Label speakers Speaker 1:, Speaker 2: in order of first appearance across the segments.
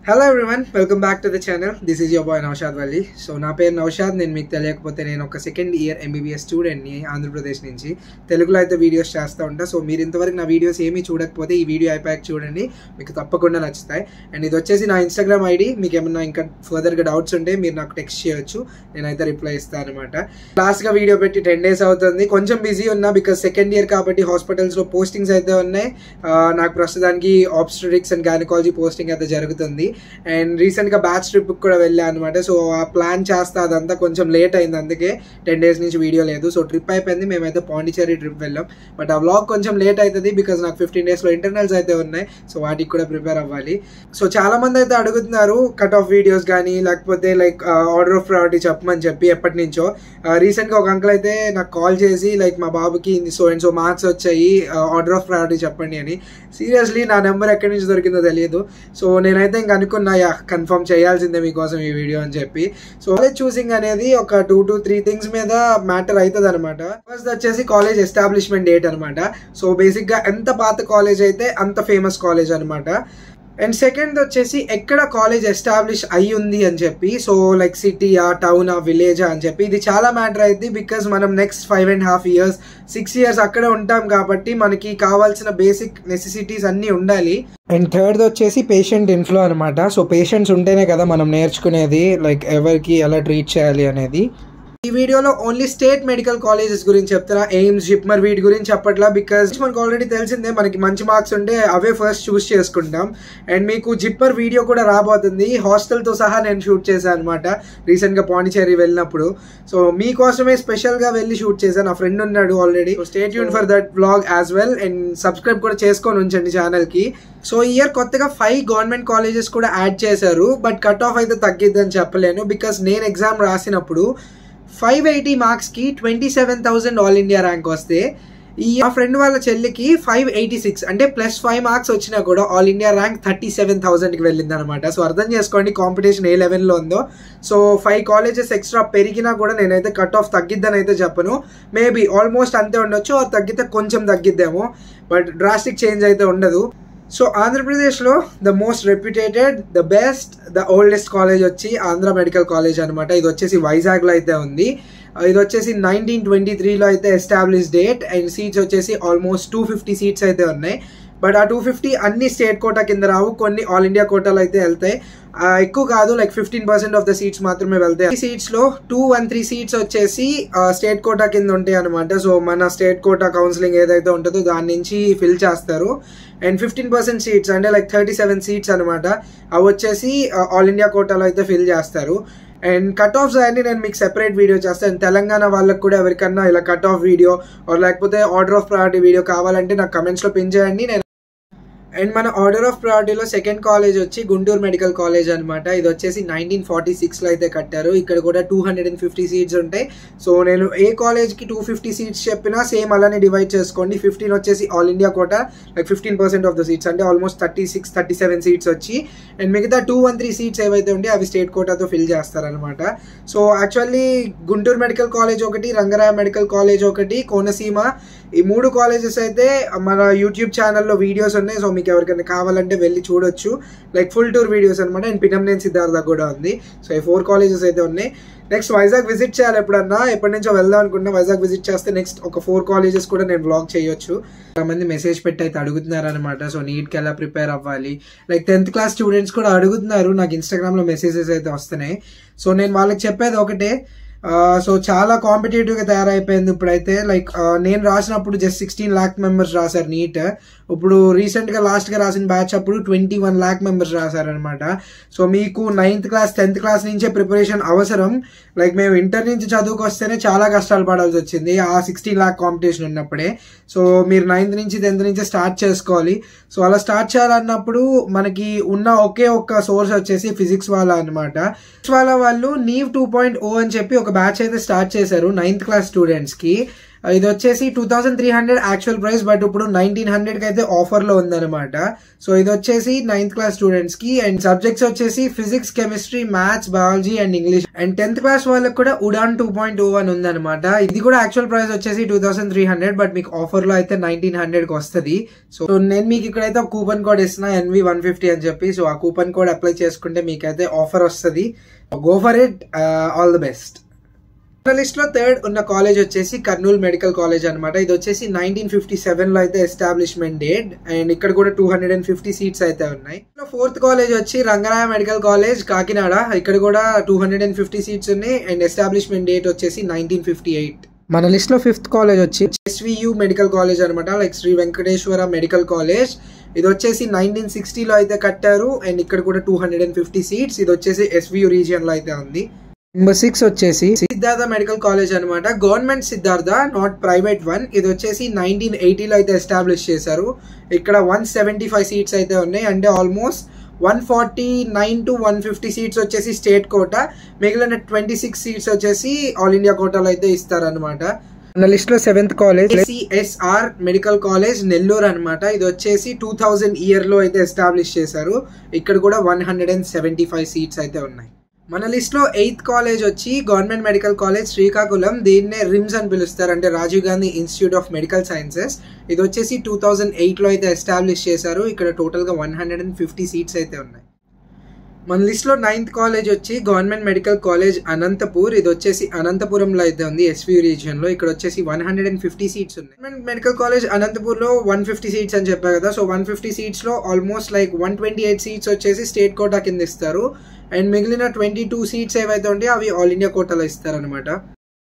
Speaker 1: Hello everyone welcome back to the channel this is your boy Naushad Valli so నా పేరు నౌషాద్ నేను మీకు తెలియకపోతే నేను ఒక సెకండ్ ఇయర్ ఎంబీబీఎస్ స్టూడెంట్ని ఆంధ్రప్రదేశ్ నుంచి తెలుగులో అయితే వీడియోస్ చేస్తూ ఉంటా సో మీరు ఇంతవరకు నా వీడియోస్ ఏమీ చూడకపోతే ఈ వీడియో అయిపోయాక చూడండి మీకు తప్పకుండా నచ్చుతాయి అండ్ ఇది వచ్చేసి నా ఇన్స్టాగ్రామ్ ఐడి మీకు ఏమన్నా ఇంకా ఫర్దర్గా డౌట్స్ ఉంటే మీరు నాకు టెక్స్ట్ చేయొచ్చు నేనైతే రిప్లై ఇస్తాను అనమాట లాస్ట్గా వీడియో పెట్టి టెన్ డేస్ అవుతుంది కొంచెం బిజీ ఉన్నా బికాస్ సెకండ్ ఇయర్ కాబట్టి హాస్పిటల్స్లో పోస్టింగ్స్ అయితే ఉన్నాయి ఆ, నాకు ప్రస్తుతానికి ఆబ్స్టరిక్స్ అండ్ గైనకాలజీ పోస్టింగ్ అయితే జరుగుతుంది అండ్ రీసెంట్గా బ్యాచ్ ట్రిప్ కూడా వెళ్ళా అనమాట సో ఆ ప్లాన్ చేస్తా అదంతా కొంచెం లేట్ అయింది అందుకే టెన్ డేస్ నుంచి వీడియో లేదు సో ట్రిప్ అయిపోయింది మేమైతే పాండిచేరి ట్రిప్ వెళ్ళాం బట్ ఆ వ్లాగ్ కొంచెం లేట్ అవుతుంది బికాస్ నాకు ఫిఫ్టీన్ డేస్లో ఇంటర్నల్స్ అయితే ఉన్నాయి సో వాటికి కూడా ప్రిపేర్ అవ్వాలి సో చాలా మంది అయితే అడుగుతున్నారు కట్ ఆఫ్ వీడియోస్ కానీ లేకపోతే లైక్ ఆర్డర్ ఆఫ్ ప్రయారిటీ చెప్పమని చెప్పి ఎప్పటి నుంచో రీసెంట్గా ఒక అంకుల్ అయితే నాకు కాల్ చేసి లైక్ మా బాబుకి సో అండ్ సో మార్క్స్ వచ్చాయి ఆర్డర్ ఆఫ్ ప్రయారిటీ చెప్పండి అని సీరియస్లీ నా నెంబర్ ఎక్కడి నుంచి దొరికిందో తెలియదు సో నేనైతే ఇంక అనుకున్నా యా కన్ఫర్మ్ చేయాల్సిందే మీకోసం ఈ వీడియో అని చెప్పి సో కాలేజ్ చూసింగ్ అనేది ఒక టూ టు త్రీ థింగ్స్ మీద మ్యాటర్ అవుతుంది అనమాట ఫస్ట్ వచ్చేసి కాలేజ్ ఎస్టాబ్లిష్మెంట్ డేట్ అనమాట సో బేసిక్గా ఎంత పాత కాలేజ్ అయితే అంత ఫేమస్ కాలేజ్ అనమాట అండ్ సెకండ్ వచ్చేసి ఎక్కడ కాలేజ్ ఎస్టాబ్లిష్ అయ్యి ఉంది అని చెప్పి సో లైక్ సిటీయా టౌనా విలేజా అని చెప్పి ఇది చాలా మ్యాటర్ అయింది బికాస్ మనం next five and half years six years అక్కడే ఉంటాం కాబట్టి మనకి కావాల్సిన బేసిక్ నెసెసిటీస్ అన్నీ ఉండాలి అండ్ థర్డ్ వచ్చేసి పేషెంట్ ఇన్ఫ్లో అనమాట సో పేషెంట్స్ ఉంటేనే కదా మనం నేర్చుకునేది లైక్ ఎవరికి ఎలా ట్రీట్ చేయాలి అనేది ఈ వీడియోలో ఓన్లీ స్టేట్ మెడికల్ కాలేజెస్ గురించి చెప్తారా ఎయిమ్స్ జిప్మర్ వీటి గురించి చెప్పట్లా బికాస్ మనకు ఆల్రెడీ తెలిసిందే మనకి మంచి మార్క్స్ ఉంటే అవే ఫస్ట్ చూస్ చేసుకుంటాం అండ్ మీకు జిప్పర్ వీడియో కూడా రాబోతుంది హాస్టల్తో సహా నేను షూట్ చేశాను అనమాట రీసెంట్గా పాండిచేరి వెళ్ళినప్పుడు సో మీకోసమే స్పెషల్గా వెళ్ళి షూట్ చేశాను నా ఫ్రెండ్ ఉన్నాడు ఆల్రెడీ స్టేట్ యూన్ for that blog as well and subscribe కూడా చేసుకొని ఉంచండి ఛానల్కి సో ఈ ఇయర్ కొత్తగా ఫైవ్ గవర్నమెంట్ కాలేజెస్ కూడా యాడ్ చేశారు బట్ కట్ ఆఫ్ అయితే తగ్గిద్దని చెప్పలేను బికాస్ నేను ఎగ్జామ్ రాసినప్పుడు ఫైవ్ ఎయిటీ మార్క్స్కి twenty seven thousand all India rank వస్తే ఈ మా ఫ్రెండ్ వాళ్ళ చెల్లికి ఫైవ్ ఎయిటీ సిక్స్ అంటే ప్లస్ ఫైవ్ మార్క్స్ వచ్చినా కూడా all India rank thirty seven థౌసండ్కి వెళ్ళింది అనమాట సో అర్థం చేసుకోండి కాంపిటీషన్ ఏ లెవెల్లో ఉందో సో ఫైవ్ కాలేజెస్ ఎక్స్ట్రా పెరిగినా కూడా నేనైతే కట్ ఆఫ్ తగ్గిద్దని అయితే చెప్పను మేబీ ఆల్మోస్ట్ అంతే ఉండొచ్చు అది తగ్గితే కొంచెం తగ్గిద్దేమో బట్ డ్రాస్టిక్ చేంజ్ అయితే ఉండదు సో ఆంధ్రప్రదేశ్లో the most reputed the best the oldest college వచ్చి ఆంధ్ర మెడికల్ కాలేజ్ అనమాట ఇది వచ్చేసి వైజాగ్లో అయితే ఉంది ఇది వచ్చేసి నైన్టీన్ ట్వంటీ త్రీలో అయితే ఎస్టాబ్లిష్ డేట్ అండ్ సీట్స్ వచ్చేసి ఆల్మోస్ట్ టూ ఫిఫ్టీ సీట్స్ అయితే ఉన్నాయి బట్ ఆ టూ ఫిఫ్టీ అన్ని స్టేట్ కోటా కింద రావు కొన్ని ఆల్ ఇండియా కోటాలు అయితే వెళ్తాయి ఆ, ఎక్కువ కాదు like fifteen percent of the seats మాత్రమే వెళ్తాయి ఈ సీట్స్ లో టూ వన్ త్రీ సీట్స్ వచ్చేసి స్టేట్ కోటా కింద ఉంటాయి అనమాట సో మన స్టేట్ కోటా కౌన్సిలింగ్ ఏదైతే ఉంటుందో దాని నుంచి ఫిల్ చేస్తారు అండ్ ఫిఫ్టీన్ పర్సెంట్ సీట్స్ అంటే లైక్ థర్టీ సెవెన్ సీట్స్ అనమాట అవి వచ్చేసి ఆల్ ఇండియా కోటాలో అయితే ఫిల్ చేస్తారు అండ్ కట్ ఆఫ్స్ అన్ని నేను మీకు సెపరేట్ వీడియో చేస్తాను తెలంగాణ వాళ్ళకి కూడా ఎవరికన్నా ఇలా కట్ ఆఫ్ వీడియో ఆర్ లేకపోతే ఆర్డర్ ఆఫ్ ప్రయారిటీ వీడియో కావాలంటే నాకు కమెంట్స్లో పిన్ చేయండి నేను అండ్ మన ఆర్డర్ ఆఫ్ ప్రయారిటీలో సెకండ్ కాలేజ్ వచ్చి గుంటూరు మెడికల్ కాలేజ్ అనమాట ఇది వచ్చేసి నైన్టీన్ ఫార్టీ సిక్స్లో అయితే కట్టారు ఇక్కడ కూడా two hundred and fifty seats ఉంటాయి సో నేను ఏ కాలేజ్కి టూ ఫిఫ్టీ సీట్స్ చెప్పినా సేమ్ అలానే డివైడ్ చేసుకోండి ఫిఫ్టీన్ వచ్చేసి all India quota like fifteen percent of the seats అంటే almost thirty six thirty seven seats వచ్చి అండ్ మిగతా టూ వన్ త్రీ సీట్స్ ఏవైతే ఉంటే అవి స్టేట్ కోటాతో ఫిల్ చేస్తారనమాట so actually Guntur medical college ఒకటి రంగరాయ మెడికల్ కాలేజ్ ఒకటి కోనసీమ ఈ మూడు కాలేజెస్ అయితే మన యూట్యూబ్ ఛానల్లో వీడియోస్ ఉన్నాయి సో మీకు ఎవరికైనా కావాలంటే వెళ్ళి చూడొచ్చు లైక్ ఫుల్ టూర్ వీడియోస్ అనమాట అండ్ పినమ్నేని సిద్ధార్థ కూడా ఉంది సో ఈ ఫోర్ కాలేజెస్ అయితే ఉన్నాయి నెక్స్ట్ వైజాగ్ విజిట్ చేయాలి ఎప్పుడన్నా ఎప్పటి నుంచో వెళ్దాం అనుకున్నా వైజాగ్ విజిట్ చేస్తే నెక్స్ట్ ఒక ఫోర్ కాలేజెస్ కూడా నేను బ్లాగ్ చేయొచ్చు చాలా మంది మెసేజ్ పెట్టి అయితే అడుగుతున్నారు అనమాట సో నీట్కి ఎలా ప్రిపేర్ అవ్వాలి లైక్ టెన్త్ క్లాస్ స్టూడెంట్స్ కూడా అడుగుతున్నారు నాకు ఇన్స్టాగ్రామ్లో మెసేజెస్ అయితే వస్తున్నాయి సో నేను వాళ్ళకి చెప్పేది ఒకటే సో చాలా కాంపిటేటివ్గా తయారైపోయింది ఇప్పుడైతే లైక్ నేను రాసినప్పుడు జస్ట్ సిక్స్టీన్ ల్యాక్ మెంబర్స్ రాశారు నీట్ ఇప్పుడు రీసెంట్గా లాస్ట్గా రాసిన బ్యాచ్ అప్పుడు ట్వంటీ వన్ ల్యాక్ మెంబర్స్ రాశారనమాట సో మీకు నైన్త్ క్లాస్ టెన్త్ క్లాస్ నుంచే ప్రిపరేషన్ అవసరం లైక్ మేము ఇంటర్ నుంచి చదువుకు వస్తేనే చాలా కష్టాలు పడాల్సి వచ్చింది ఆ సిక్స్టీన్ ల్యాక్ కాంపిటీషన్ ఉన్నప్పుడే సో మీరు నైన్త్ నుంచి టెన్త్ నుంచి స్టార్ట్ చేసుకోవాలి సో అలా స్టార్ట్ చేయాలన్నప్పుడు మనకి ఉన్న ఒకే ఒక్క సోర్స్ వచ్చేసి ఫిజిక్స్ వాళ్ళ అనమాట ఫిజిక్స్ వాళ్ళ వాళ్ళు నీవ్ టూ పాయింట్ ఓ అని చెప్పి ఒక బ్యాచ్ అయితే స్టార్ట్ చేశారు నైన్త్ క్లాస్ స్టూడెంట్స్కి ఇది వచ్చేసి two thousand three hundred actual price but ఇప్పుడు నైన్టీన్ హండ్రెడ్ కి అయితే ఆఫర్ లో ఉందన్నమాట సో ఇది వచ్చేసి నైన్త్ క్లాస్ స్టూడెంట్స్ కి అండ్ సబ్జెక్ట్స్ వచ్చేసి physics chemistry maths biology and English and tenth class వాళ్ళకి కూడా Udaan two point two one ఉందన్నమాట ఇది కూడా యాక్చువల్ ప్రైస్ వచ్చేసి two thousand three hundred but మీకు ఆఫర్ లో అయితే నైన్టీన్ హండ్రెడ్ కి వస్తుంది సో నేను మీకు ఇక్కడైతే ఒక కూపన్ కోడ్ ఇస్తున్నా ఎన్వి వన్ ఫిఫ్టీ అని చెప్పి సో ఆ కూపన్ కోడ్ అప్లై చేసుకుంటే మీకైతే ఆఫర్ వస్తుంది go for it all the best list లో థర్డ్ ఉన్న కాలేజ్ వచ్చేసి కర్నూలు మెడికల్ కాలేజ్ అనమాట ఇది వచ్చేసి నైన్టీన్ ఫిఫ్టీ సెవెన్ లో అయితే ఎస్టాబ్లిష్మెంట్ డేట్ అండ్ ఇక్కడ కూడా two hundred and fifty seats అయితే ఉన్నాయి ఫోర్త్ కాలేజ్ వచ్చి రంగరాయ మెడికల్ కాలేజ్ కాకినాడ ఇక్కడ కూడా two hundred and fifty seats ఉన్నాయి అండ్ ఎస్టాబ్లిష్మెంట్ డేట్ వచ్చేసి నైన్టీన్ ఫిఫ్టీ ఎయిట్ మన లిస్ట్ లో ఫిఫ్త్ కాలేజ్ వచ్చి ఎస్వియు మెడికల్ కాలేజ్ అనమాట like Sri Venkateswara medical college ఇది వచ్చేసి నైన్టీన్ సిక్స్టీలో అయితే కట్టారు అండ్ ఇక్కడ కూడా two hundred and fifty seats ఇది వచ్చేసి ఎస్వియు రీజియన్ లో అయితే ఉంది నెంబర్ సిక్స్ వచ్చేసి సిద్ధార్థ మెడికల్ కాలేజ్ అనమాట government Siddhartha not private one ఇది వచ్చేసి నైన్టీన్ ఎయిటీలో అయితే ఎస్టాబ్లిష్ చేశారు ఇక్కడ వన్ సెవెంటీ ఫైవ్ సీట్స్ అయితే ఉన్నాయి అంటే almost one forty nine to one fifty seats వచ్చేసి స్టేట్ కోటా మిగిలిన ట్వంటీ సిక్స్ సీట్స్ వచ్చేసి ఆల్ ఇండియా కోటాలో అయితే ఇస్తారనమాట మన లిస్ట్ లో seventh college CSR medical college Nellore అనమాట ఇది వచ్చేసి టూ థౌజండ్ ఇయర్ లో అయితే ఎస్టాబ్లిష్ చేశారు ఇక్కడ కూడా one hundred and seventy five seats అయితే ఉన్నాయి మన లిస్ట్ లో ఎయిత్ కాలేజ్ వచ్చి గవర్నమెంట్ మెడికల్ కాలేజ్ శ్రీకాకుళం దీన్నే రిమ్స్ అని పిలుస్తారు అంటే Rajiv Gandhi institute of medical sciences ఇది వచ్చేసి టూ థౌజండ్ ఎయిట్ లో అయితే ఎస్టాబ్లిష్ చేశారు ఇక్కడ టోటల్ గా one hundred and fifty seats అయితే ఉన్నాయి మన లిస్ట్ లో నైన్త్ కాలేజ్ వచ్చి గవర్నమెంట్ మెడికల్ కాలేజ్ అనంతపూర్ ఇది వచ్చేసి అనంతపురంలో అయితే ఉంది ఎస్వి రీజియన్ లో ఇక్కడ వచ్చేసి one hundred and fifty seats ఉన్నాయి గవర్నమెంట్ మెడికల్ కాలేజ్ అనంతపూర్ లో వన్ ఫిఫ్టీ సీట్స్ అని చెప్పా కదా సో వన్ ఫిఫ్టీ సీట్స్ లో almost like one twenty eight seats వచ్చేసి స్టేట్ కోటా కింద ఇస్తారు అండ్ మిగిలిన ట్వంటీ టూ సీట్స్ ఏవైతే ఉంటాయో అవి ఆల్ ఇండియా కోటాలో ఇస్తారనమాట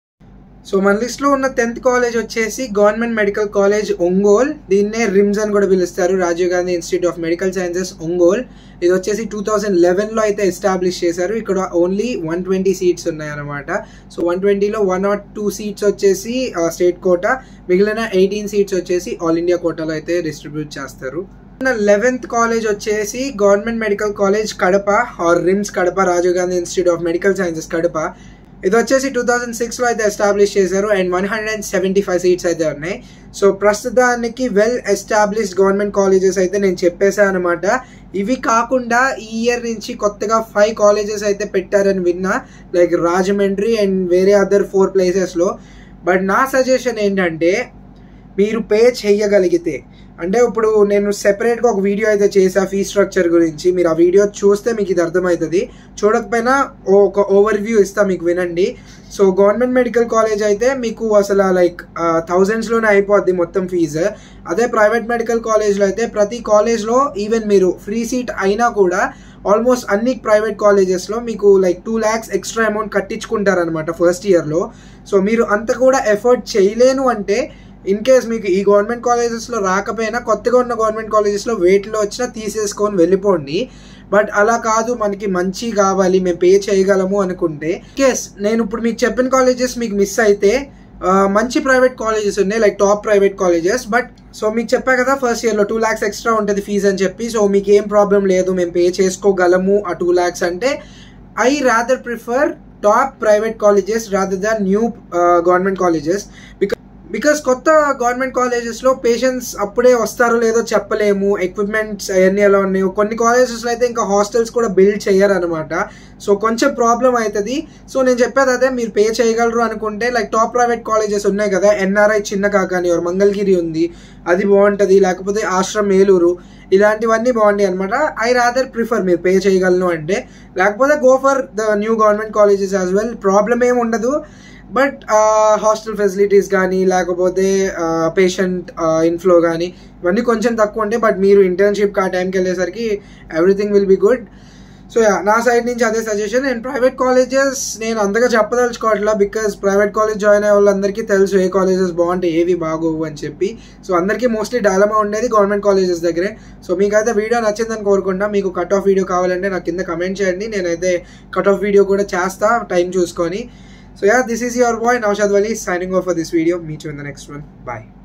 Speaker 1: సో మన లిస్ట్ లో ఉన్న టెన్త్ కాలేజ్ వచ్చేసి గవర్నమెంట్ మెడికల్ కాలేజ్ ఒంగోల్ దీన్నే రిమ్స్ అని కూడా పిలుస్తారు Rajiv Gandhi institute of medical sciences Ongole ఇది వచ్చేసి టూ థౌసండ్ లెవెన్ లో అయితే ఎస్టాబ్లిష్ చేశారు ఇక్కడ ఓన్లీ వన్ ట్వంటీ సీట్స్ ఉన్నాయన్నమాట సో వన్ ట్వంటీలో వన్ నాట్ టూ సీట్స్ వచ్చేసి స్టేట్ కోటా మిగిలిన ఎయిటీన్ సీట్స్ వచ్చేసి ఆల్ ఇండియా కోటాలో అయితే డిస్ట్రిబ్యూట్ చేస్తారు లెవెన్త్ కాలేజ్ వచ్చేసి government medical college Kadapa or RIMS Kadapa Rajiv Gandhi institute of medical sciences Kadapa ఇది వచ్చేసి టూ థౌజండ్ సిక్స్లో అయితే ఎస్టాబ్లిష్ చేశారు and one hundred and seventy five seats అయితే ఉన్నాయి సో ప్రస్తుతానికి వెల్ ఎస్టాబ్లిష్డ్ గవర్నమెంట్ కాలేజెస్ అయితే నేను చెప్పేశాను అనమాట ఇవి కాకుండా ఈ ఇయర్ నుంచి కొత్తగా ఫైవ్ కాలేజెస్ అయితే పెట్టారని విన్నా లైక్ రాజమండ్రి అండ్ వేరే అదర్ ఫోర్ ప్లేసెస్లో బట్ నా సజెషన్ ఏంటంటే మీరు పే చేయగలిగితే అంటే ఇప్పుడు నేను సెపరేట్గా ఒక వీడియో అయితే చేసా ఫీ స్ట్రక్చర్ గురించి మీరు ఆ వీడియో చూస్తే మీకు ఇది అర్థమవుతుంది చూడకపోయినా ఒక ఓవర్ వ్యూ ఇస్తా మీకు వినండి సో గవర్నమెంట్ మెడికల్ కాలేజ్ అయితే మీకు అసలు లైక్ థౌజండ్స్లోనే అయిపోద్ది మొత్తం ఫీజు అదే ప్రైవేట్ మెడికల్ కాలేజ్లో అయితే ప్రతి కాలేజ్లో ఈవెన్ మీరు ఫ్రీ సీట్ అయినా కూడా ఆల్మోస్ట్ అన్ని ప్రైవేట్ కాలేజెస్లో మీకు like two lakhs extra amount కట్టించుకుంటారనమాట ఫస్ట్ ఇయర్లో సో మీరు అంత కూడా ఎఫర్ట్ చేయలేను అంటే ఇన్ కేస్ మీకు ఈ గవర్నమెంట్ కాలేజెస్లో రాకపోయినా కొత్తగా ఉన్న గవర్నమెంట్ కాలేజెస్లో వెయిట్లో వచ్చినా తీసేసుకొని వెళ్ళిపోండి బట్ అలా కాదు మనకి మంచి కావాలి మేము పే చేయగలము అనుకుంటే కేస్ నేను ఇప్పుడు మీకు చెప్పిన కాలేజెస్ మీకు మిస్ అయితే మంచి ప్రైవేట్ కాలేజెస్ ఉన్నాయి like top private colleges but so మీకు చెప్పా కదా ఫస్ట్ ఇయర్లో టూ ల్యాక్స్ ఎక్స్ట్రా ఉంటుంది ఫీజు అని చెప్పి సో మీకు ఏం ప్రాబ్లం లేదు మేము పే చేసుకోగలము ఆ టూ ల్యాక్స్ అంటే I rather prefer top private colleges rather than new government colleges because because కొత్త గవర్నమెంట్ కాలేజెస్లో పేషెంట్స్ అప్పుడే వస్తారో లేదో చెప్పలేము ఎక్విప్మెంట్స్ అవన్నీ ఎలా ఉన్నాయో కొన్ని కాలేజెస్లో అయితే ఇంకా హాస్టల్స్ కూడా బిల్డ్ చేయరనమాట సో కొంచెం ప్రాబ్లం అవుతుంది సో నేను చెప్పేది అదే మీరు పే చేయగలరు అనుకుంటే లైక్ టాప్ ప్రైవేట్ కాలేజెస్ ఉన్నాయి కదా ఎన్ఆర్ఐ చిన్న కాకాని ఎవరు మంగళగిరి ఉంది అది బాగుంటుంది లేకపోతే ఆశ్రమ్ ఏలూరు ఇలాంటివన్నీ బాగుంటాయి అనమాట ఐ రాదర్ ప్రిఫర్ మీరు పే చేయగలను అంటే లేకపోతే go for the new government colleges as well problem ఏమి ఉండదు బట్ హాస్టల్ ఫెసిలిటీస్ కానీ లేకపోతే పేషెంట్ ఇన్ఫ్లో కానీ ఇవన్నీ కొంచెం తక్కువ ఉంటాయి బట్ మీరు ఇంటర్న్షిప్ ఆ టైంకి వెళ్ళేసరికి everything will be good so yeah నా సైడ్ నుంచి అదే సజెషన్ అండ్ ప్రైవేట్ కాలేజెస్ నేను అంతగా చెప్పదలుచుకోవట్లా బికాస్ ప్రైవేట్ కాలేజ్ జాయిన్ అయ్యే వాళ్ళందరికీ తెలుసు ఏ కాలేజెస్ బాగుంటాయి ఏవి బాగోవు అని చెప్పి సో అందరికీ మోస్ట్లీ డైలమా ఉండేది గవర్నమెంట్ కాలేజెస్ దగ్గరే సో మీకైతే వీడియో నచ్చిందని కోరుకుంటా మీకు కట్ ఆఫ్ వీడియో కావాలంటే నాకు కింద కమెంట్ చేయండి నేనైతే కట్ ఆఫ్ వీడియో కూడా చేస్తా టైం చూసుకొని So yeah, this is your boy Naushad Wali signing off for this video. Meet you in the next one. Bye.